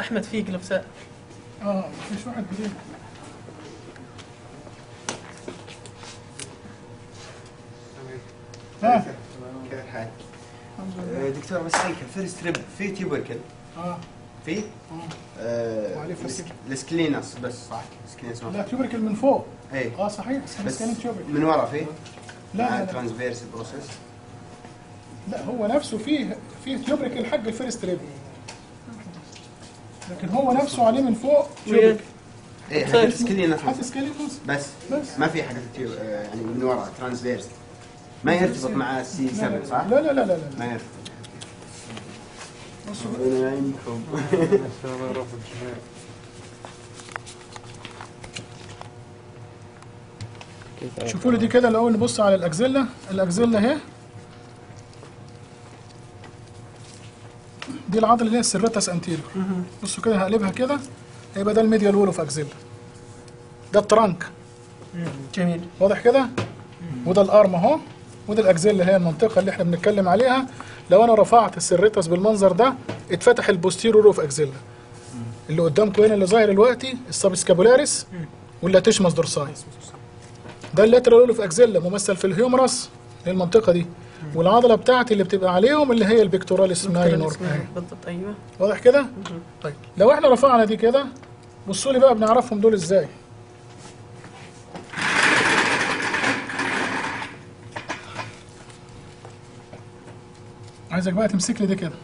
احمد في قلبساء اه مفيش واحد جديد ها كيف الحال؟ آه، دكتور بسألك الفيرست تريب في تيوبركل اه في؟ آه وعليه فاسك. السكلينس بس صح؟ السكلينس لا ما تيوبركل من فوق اي اه صحيح بس بس كان تيوبركل من ورا في؟ لا لا لا, ترانسفيرس بروسيس لا هو نفسه فيه فيه تيوبركل حق الفيرست ريب لكن هو نفسه عليه من فوق تيوبركل اي حق السكلينس حتى سكيلتونز بس بس ما في حق التيو آه، يعني من ورا ترانسفيرس ما يرتبط مع السي 7 صح؟ لا لا لا لا لا ما يرتبط بصوا ربنا يعينكم الله يرفع الجميع شوفوا لي دي كده الاول نبص على الاكزيلا الاكزيلا اهي دي العضله اللي هي السيرتس انتيريور بصوا كده هقلبها كده هيبقى ده الميديال وول اوف اكزيلا ده الترانك جميل واضح كده وده الارم اهو وده الاكزيلا هي المنطقه اللي احنا بنتكلم عليها لو انا رفعت السيرتس بالمنظر ده اتفتح البوستيرور اوف اكزيلا اللي قدامكم هنا اللي ظاهر دلوقتي السبسكابولاريس واللاتيشماس دورساي ده اللاترال اوف اكزيلا ممثل في الهيومرس هي المنطقه دي والعضله بتاعتي اللي بتبقى عليهم اللي هي البيكتوراليس ماينور بالضبط ايوه واضح كده طيب لو احنا رفعنا دي كده بصوا لي بقى بنعرفهم دول ازاي عايزك بقى تمسك لي دي كده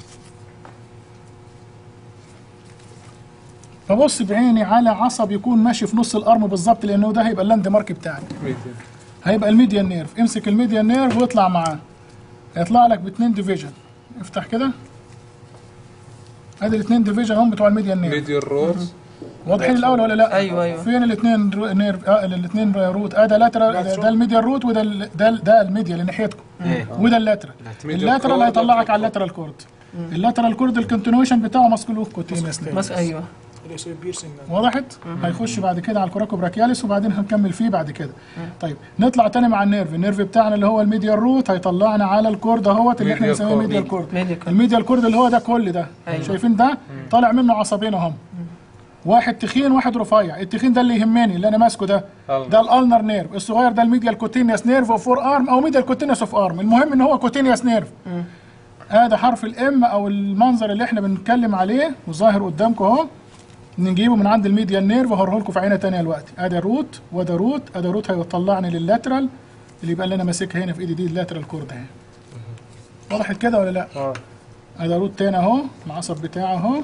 فبص بعيني على عصب يكون ماشي في نص الارم بالظبط لانه ده هيبقى اللاند مارك بتاعك ميتين هيبقى الميديان نيرف امسك الميديان نيرف واطلع معاه هيطلع لك باتنين ديفيجن افتح كده ادي الاثنين ديفيجن هم بتوع الميديان نيرف ميديال روز واضحين الاول ولا لا أيوة، أيوة. فين الاثنين رو- نيرف اه الاثنين روت اه ده لاترال ده الميديال روت وده ال- ده ال- ده الميديا اللي ناحيتكم وده اللاترال ميديال اللاترال كورد هيطلعك واللاترال على اللاترال كورد اللاترال كورد الكونتينيوشن بتاعه ماسكولو كوتينيوس بس ايوه وضحت هيخش بعد كده على الكوراكو براكياليس وبعدين هنكمل فيه بعد كده طيب نطلع تاني مع النيرف النيرف بتاعنا اللي هو الميديال روت هيطلعنا على الكورد اهوت اللي احنا Medial بنسميه cord. ميديال كورد ميديال كورد. الميديال كورد اللي هو ده كل ده أيوة. شايفين ده طالع منه عصبين اهم واحد تخين واحد رفيع التخين ده اللي يهمني اللي انا ماسكه ده ألنر. ده الالنر نيرف الصغير ده الميديال كوتينيوس نيرف اوف فور ارم او ميديال كوتينيوس اوف ارم المهم ان هو كوتينيوس نيرف هذا حرف الام او المنظر اللي احنا بنتكلم عليه وظاهر قدامكم اهو نجيبه من عند الميديان نيرف وهوريه لكم في عينه تانية دلوقتي ادي روت وده روت ادي روت هيطلعني لللاترال اللي يبقى اللي انا ماسكها هنا في ايدي دي اللاترال كورد اهي وضحت كده ولا لا؟ اه ادي روت تاني اهو العصب بتاعه اهو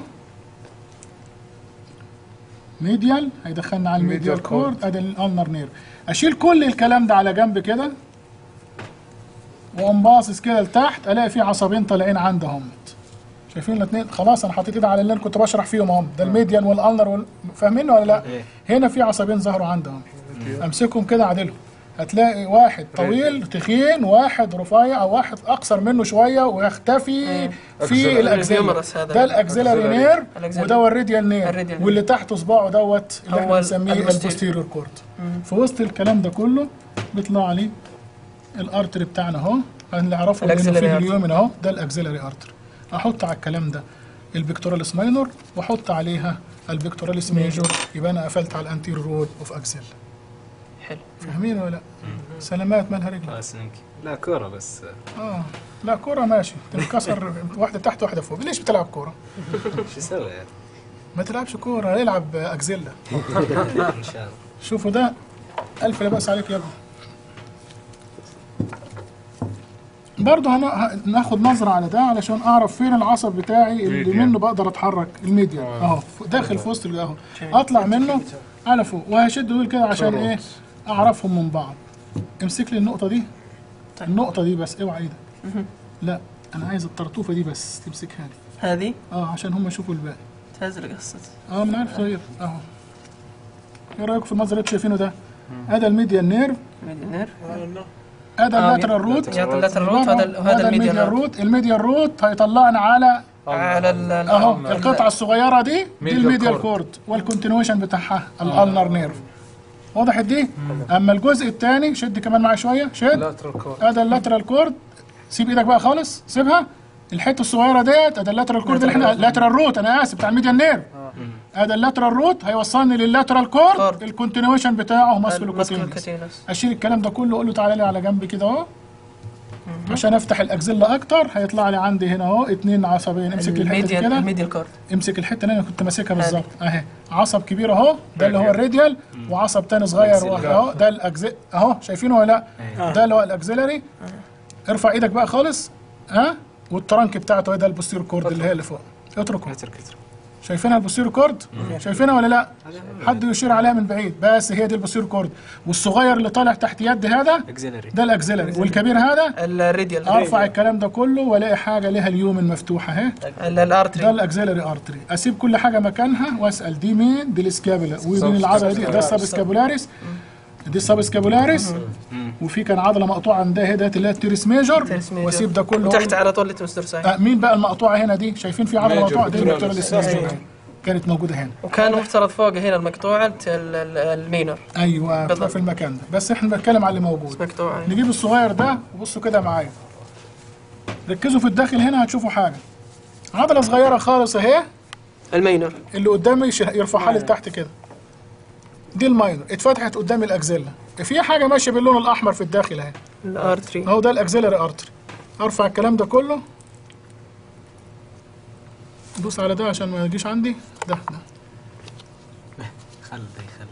ميديال هيدخلنا على الميديال الميديال كورد كورد. ادي الالنر نيرف اشيل كل الكلام ده على جنب كده واقوم باصص كده لتحت الاقي في عصبين طالعين عندهم شايفين الاثنين خلاص انا حطيت ايدي على اللي انا كنت بشرح فيهم اهم ده الميديان والالنر وال... فاهمين ولا لا؟ هنا في عصبين ظهروا عندهم امسكهم كده عدلهم هتلاقي واحد طويل تخين واحد رفيع او واحد اقصر منه شويه ويختفي في Axillary. الاكزيلري الهيومرس هذا. ده الاكزيلري Axillary. نير الأكزيلري. وده هو الراديال نير الراديال واللي تحت صباعه دوت اللي احنا هو بنسميه البوستيريور. البوستيريور كورد في وسط الكلام ده كله بيطلع لي الارتري بتاعنا اهو اللي اعرفه انه الأكزيلري في artery. اليومن اهو ده الاكزيلري ارتري احط على الكلام ده البكتوراليس ماينور واحط عليها البكتوراليس ميجور يبقى انا قفلت على الانتير رود اوف اكسل حلو فاهمين ولا لا؟ سلامات مالها رجلك اسنك لا كورة بس اه لا كوره ماشي تنكسر واحده تحت واحده فوق ليش بتلعب كوره؟ شو اسوي يعني؟ ما تلعبش كوره العب اكزيلا ان شاء الله شوفوا ده ألف لا بأس عليك يا ابني برضه هن- هناخد نظرة على ده علشان أعرف فين العصب بتاعي اللي ميديان. منه بقدر أتحرك الميديان أهو ف- داخل في وسط ال- أهو أطلع منه على فوق وهشد دول كده عشان إيه أعرفهم من بعض امسك لي النقطة دي طيب. النقطة دي بس اوعى ايدك لا أنا عايز الطرطوفة دي بس تمسكها لي هذه أه عشان هم يشوفوا الباقي تهزر قصة اه من عارف طيب اهو ايه رايكم في المنظر اللي انتوا شايفينه ده؟ ادي الميديان نيرف ميديان نير ادي آه، اللاترال روت يعطي اللاترال روت وهذا وهذا الميديان روت روت الميديان روت هيطلعنا على على ال- ال- اهو ال- القطعه الصغيره دي دي ميديال الميديال كورد. كورد والكونتينيوشن بتاعها الالنر نيرف وضحت دي؟ اما الجزء الثاني شد كمان معايا شويه شد لاترال كورد ادي اللاترال كورد سيب ايدك بقى خالص سيبها الحته الصغيره ديت ادي اللاترال كورد اللي احنا اللاترال روت انا اسف بتاع الميديان نيرف ادي اللاترال روت هيوصلني لللاترال كورد كورد. الكونتينيويشن بتاعه ماسكولو الماسكولو كوتينيوس كوتينوس اشيل الكلام ده كله اقول له تعالى لي على جنب كده اهو عشان افتح الاكزيلا اكتر هيطلع لي عندي هنا اهو اتنين عصبين امسك لي الحته دي الميديال كده الميديال كورد امسك الحته اللي انا كنت ماسكها بالظبط اهي عصب كبير اهو ده اللي هو الراديال وعصب تاني صغير واحد اهو ده الاجزاء اهو شايفينه ولا لا ده اللي هو الاكزيلري ارفع ايدك بقى خالص ها والترنك بتاعته ده البوستير كورد اللي هي اللي فوق اتركه اترك اترك شايفينها البوستير كورد شايفينها ولا لا حد يشير عليها من بعيد بس هي دي البوستير كورد والصغير اللي طالع تحت يدي هذا اكزيلري ده الاكزيلري والكبير هذا الراديال ارفع الكلام ده كله والاقي حاجه ليها اليومن مفتوحه اهي ده الارتري الاكزيلري ارتري اسيب كل حاجه مكانها واسال دي مين دي السكابولا ومين العضله دي ده السبسكابولاريس دي السبسكابولاريس وفي كان عضله مقطوعه عندها هي اللي هي التيرس ميجور تيرس ميجور. واسيب ده كله وتحت على طول لتمستر ساين آه مين بقى المقطوعه هنا دي شايفين في عضله ميجور مقطوعه دي بكتيريال البكتيريال ميجور كانت موجوده هنا وكان مفترض فوق هنا المقطوعة ال- ال- المينر ايوه بالضبط. في المكان ده بس احنا بنتكلم على اللي موجود مقطوعة نجيب الصغير ده وبصوا كده معايا ركزوا في الداخل هنا هتشوفوا حاجه عضله صغيره خالص اهي المينر اللي قدامي يش- يرفعها لي لتحت كده دي الماينر اتفتحت قدام الاكزيلا في حاجه ماشيه باللون الاحمر في الداخل اهي الارتري اهو ده الاكزيلري ارتري ارفع الكلام ده كله دوس على ده عشان ما يجيش عندي ده ده خل خل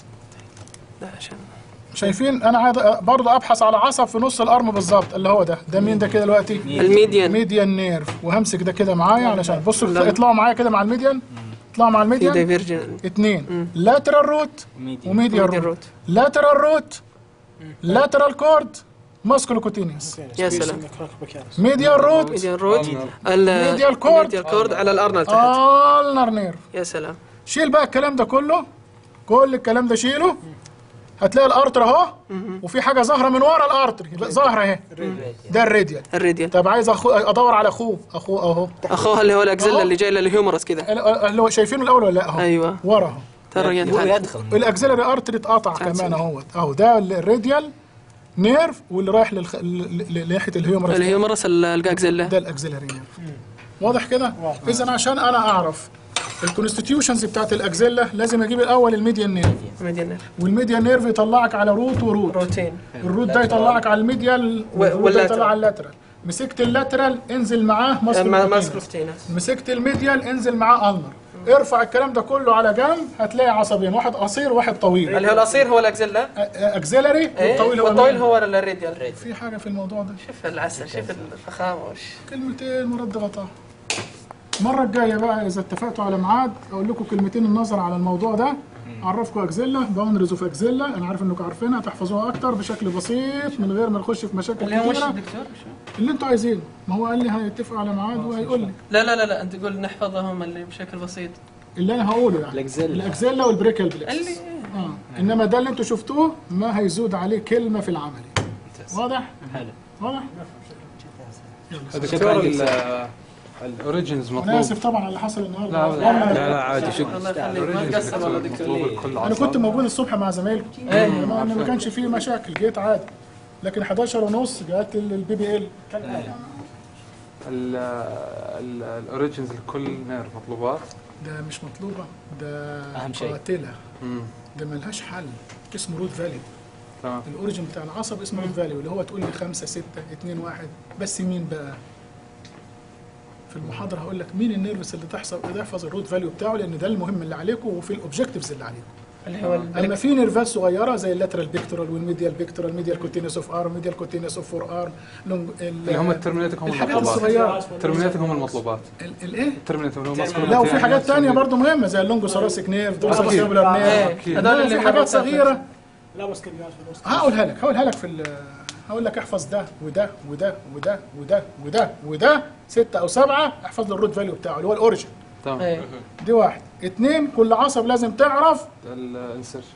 ده عشان شايفين انا عايز برضه ابحث على عصب في نص الارم بالظبط اللي هو ده ده مين ده كده دلوقتي الميديان ميديان نيرف وهمسك ده كده معايا علشان بصوا اطلعوا معايا كده مع الميديان اطلعوا مع في الميديان دايفيرجن اتنين لاترال روت وميديال ميديان روت روت لاترال روت لاترال كورد ماسكولو كوتينيوس يا سلام ميديال روت ميديان روت ال- ميديال كورد. ميديال كورد على الارنل تحت النر نيرف يا سلام شيل بقى الكلام ده كله كل الكلام ده شيله هتلاقي الارتر اهو وفي حاجه ظاهره من ورا الارتر ظاهره اهي ده الراديال الراديال طب عايز أخو... ادور على اخوه اخوه اهو اخوها اللي هو الاكزيلا اللي جاي للهيومرس كذا اللي هو شايفينه الاول ولا لا اهو ايوه ورا اهو ترى هو ينتهي يدخل الاكزيلري ارتري اتقطع كمان اهوت اهو ده الراديال نيرف واللي رايح للخ... ل- ل- لناحيه الهيومرس الهيومرس الاكزيلا ده الاكزيلري نيرف واضح كده اذا عشان انا اعرف الكونستيتيوشنز بتاعت الاكزيلا لازم اجيب الاول الميديان نيرف ميديان نيرف والميديان نيرف يطلعك على روت وروت روتين الروت ده يطلعك على الميديال والروت ده واللاترال. يطلع على اللاترال مسكت اللاترال انزل معاه ماسك ماسكلو كوتينوس مسكت الميديال انزل معاه النر ارفع الكلام ده كله على جنب هتلاقي عصبين واحد قصير وواحد طويل اللي هو القصير هو الاكزيلا اكزيلري والطويل هو والطويل مين؟ هو الراديال في حاجه في الموضوع ده شوف العسل شوف الفخامه وش كلمتين مرد غطاء المرة الجاية بقى إذا اتفقتوا على ميعاد أقول لكم كلمتين النظر على الموضوع ده أعرفكم أكزيلا باوندريز أوف أكزيلا أنا عارف إنكم عارفينها تحفظوها أكتر بشكل بسيط من غير ما نخش في مشاكل اللي هو وش كتيرة الدكتور اللي أنتوا عايزينه ما هو قال لي هيتفقوا على ميعاد وهيقول لي لا لا لا لا انت تقول نحفظهم اللي بشكل بسيط اللي أنا هقوله يعني الأكزيلا. الأكزيلا والبريكال بلكس اللي آه. إنما ده اللي أنتوا شفتوه ما هيزود عليه كلمة في العملي واضح؟ حلو واضح؟ دكتور الاوريجنز أنا مطلوب آسف طبعا على اللي حصل النهارده لا والله لا لا عادي شكرا الله يخليك ما تقصر والله دكتور مطلوب لي الكل انا عصب. كنت موجود الصبح مع زمايلكم ما انا ما كانش فيه مشاكل جيت عادي لكن 11 ونص جات البي بي ال ال- ال- الاوريجنز الكل نير مطلوبات ده مش مطلوبه ده أهم شيء. قاتله امم ده ملهاش حل اسمه روت فاليو تمام الاوريجن بتاع العصب اسمه روت فاليو اللي هو تقول لي 5 6 2 1 بس مين بقى في المحاضره هقول لك مين النيرفس اللي تحصل تحفظ الروت فاليو بتاعه لان ده المهم اللي عليكم وفي الاوبجكتيفز اللي عليكم اللي هو اما البريك في نيرفات صغيره زي اللاترال بيكتورال والميديال بيكتورال ميديال كوتينس اوف ارم ميديال كوتينس اوف فور ارم اللي هم الترمينيتك هم الحاجات المطلوبات الصغيره الترمينيتك هم المطلوبات ال- الايه الترمينيتك اللي هو ماسكولو لا وفي حاجات تانية برضو مهمة زي اللونجو ثوراسيك نيرف دورسال أكيد. سيبولار ايه نيرف أكيد. هذول لا، اللي في حاجات مربوطات. صغيرة لا بس كده بس هقولها لك هقولها لك في ال- هقول لك احفظ ده وده وده وده وده وده وده ستة أو سبعة احفظ له الروت فاليو بتاعه اللي هو الأوريجن تمام ايه دي واحد اتنين كل عصب لازم تعرف الانسرشن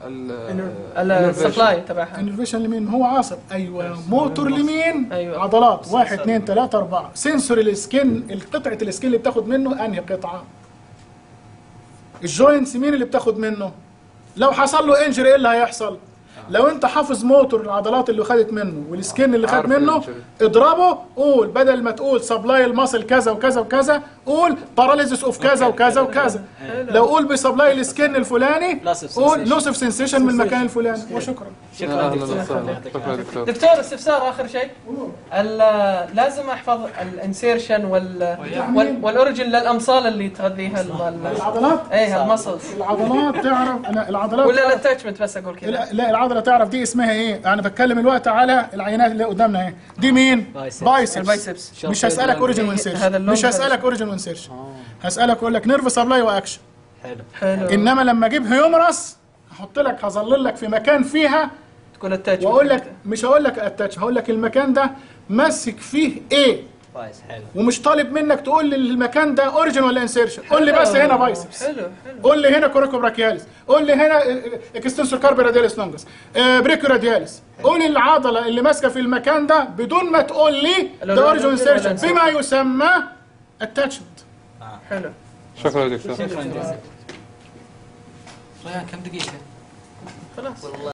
السبلاي تبعها انرفيشن لمين هو عصب ايوه موتور لمين أيوة. عضلات واحد اتنين تلاتة أربعة سنسوري السكن القطعة السكن اللي بتاخد منه أنهي قطعة الجوينتس مين اللي بتاخد منه لو حصل له انجري ايه اللي هيحصل لو انت حافظ موتور العضلات اللي خدت منه والسكين اللي خد عارف منه الانجري. اضربه قول بدل ما تقول سبلاي الماسل كذا وكذا وكذا قول باراليزيس اوف كذا وكذا وكذا لو قول بسبلاي السكين الفلاني Loss of قول sensation. لوس اوف سنسيشن من المكان الفلاني وشكرا شكرا اهلا دكتور وسهلا يعطيك شكرا العافية. دكتور دكتور استفسار اخر شيء ال- لازم احفظ الانسيرشن وال وال- والاوريجن للامصال اللي تغذيها ال- ال- العضلات ايه المسلز العضلات تعرف انا العضلات ولا تعرف الاتاتشمنت بس اقول كذا لا, لا العضله تعرف دي اسمها ايه انا بتكلم الوقت على العينات اللي قدامنا ايه دي مين بايسبس. بايسبس البايسبس مش هسالك اوريجن هذا وانسيرشن اللون مش هذا هسالك اوريجن وانسيرشن هسالك اقول لك نيرف سبلاي واكشن حلو حلو انما لما اجيب هيومرس هحط لك هظلل لك في مكان فيها تكون اتاتشمنت واقول لك مش هقول لك اتاتش هقول لك المكان ده ماسك فيه ايه كويس حلو ومش طالب منك تقول لي المكان ده اوريجن ولا انسيرشن قول لي بس هنا بايسبس حلو حلو قول لي هنا كوريكو براكياليس قول لي هنا اكستنسور كاربي رادياليس لونجس بريكو رادياليس قول لي العضله اللي ماسكه في المكان ده بدون ما تقول لي لو- ده لو- اوريجن لو- انسيرشن لو- بما يسمى اتاتشمنت حلو شكرا دكتور شكرا جزيلا ريان كم دقيقة؟ خلاص